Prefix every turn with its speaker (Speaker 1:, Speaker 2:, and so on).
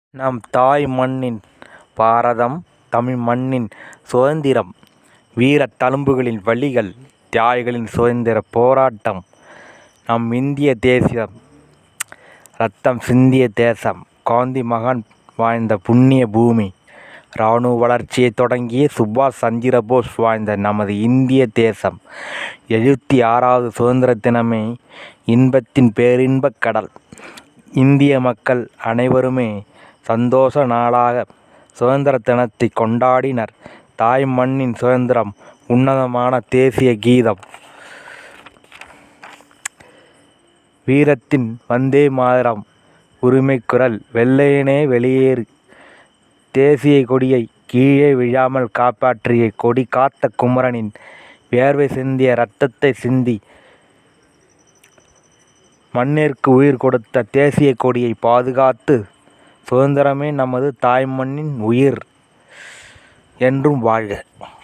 Speaker 1: நம் தாய் மண்ணின் பாரதம் தமிழ் மண்ணின் சுதந்திரம் வீரத் தழும்புகளின் வலிகள் தியாகிகளின் சுதந்திரப் போராட்டம் நம் இந்திய தேசம் ரத்தம் சிந்திய தேசம் காந்தி மகான் வாழ்ந்த புண்ணிய பூமி இராணுவ வளர்ச்சியைத் தொடங்கிய சுபாஷ் சந்திரபோஸ் வாழ்ந்த நமது இந்திய தேசம் எழுபத்தி ஆறாவது சுதந்திர தினமே இன்பத்தின் பேரின்பக் கடல் இந்திய மக்கள் அனைவருமே சந்தோஷ நாளாக சுதந்திர தினத்தைக் கொண்டாடினர் தாய் மண்ணின் சுதந்திரம் உன்னதமான தேசிய கீதம் வீரத்தின் வந்தே மாதரம் உரிமைக் குரல் வெள்ளையனே வெளியேறு தேசியக் கொடியைக் கீழே விழாமல் காப்பாற்றிய கொடி காத்த குமரனின் வியர்வை சிந்திய இரத்தத்தைச் சிந்தி மண்ணிற்கு உயிர் கொடுத்த தேசியக் கொடியைப் பாதுகாத்து சுதந்திரமே நமது தாய் மண்ணின் உயிர் என்றும் வாழ்க